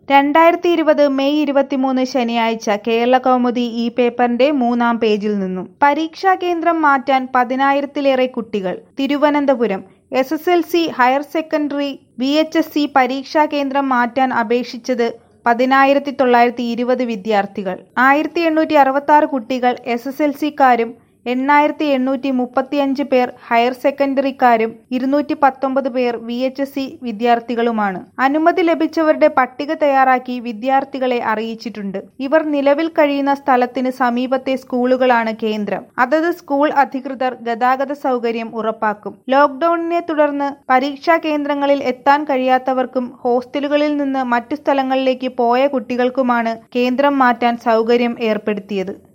രണ്ടായിരത്തി ഇരുപത് മെയ് ഇരുപത്തിമൂന്ന് ശനിയാഴ്ച കേരളകൗമുദി ഈ പേപ്പറിന്റെ മൂന്നാം പേജിൽ നിന്നും പരീക്ഷാ കേന്ദ്രം മാറ്റാൻ പതിനായിരത്തിലേറെ കുട്ടികൾ Thiruvananthapuram S S L C higher secondary V H S C പരീക്ഷാ കേന്ദ്രം മാറ്റാൻ അപേക്ഷിച്ചത് പതിനായിരത്തി തൊള്ളായിരത്തി ഇരുപത് വിദ്യാർത്ഥികൾ ആയിരത്തി എണ്ണൂറ്റി അറുപത്തി ആറ് കുട്ടികൾ എസ് എസ് എൽ സിക്കാരും എണ്ണായിരത്തി എണ്ണൂറ്റി മുപ്പത്തിയഞ്ച് പേർ ഹയർ സെക്കൻഡറിക്കാരും ഇരുന്നൂറ്റി പത്തൊമ്പത് പേർ വി എച്ച് എസ് സി വിദ്യാർത്ഥികളുമാണ് അനുമതി ലഭിച്ചവരുടെ പട്ടിക തയ്യാറാക്കി വിദ്യാർത്ഥികളെ അറിയിച്ചിട്ടുണ്ട് ഇവർ നിലവിൽ കഴിയുന്ന സ്ഥലത്തിന് സമീപത്തെ സ്കൂളുകളാണ് കേന്ദ്രം അതത് സ്കൂൾ അധികൃതർ ഗതാഗത സൗകര്യം ഉറപ്പാക്കും ലോക്ഡൌണിനെ തുടർന്ന് പരീക്ഷാ കേന്ദ്രങ്ങളിൽ എത്താൻ കഴിയാത്തവർക്കും ഹോസ്റ്റലുകളിൽ നിന്ന് മറ്റു സ്ഥലങ്ങളിലേക്ക് പോയ കുട്ടികൾക്കുമാണ് കേന്ദ്രം മാറ്റാൻ സൗകര്യം ഏർപ്പെടുത്തിയത്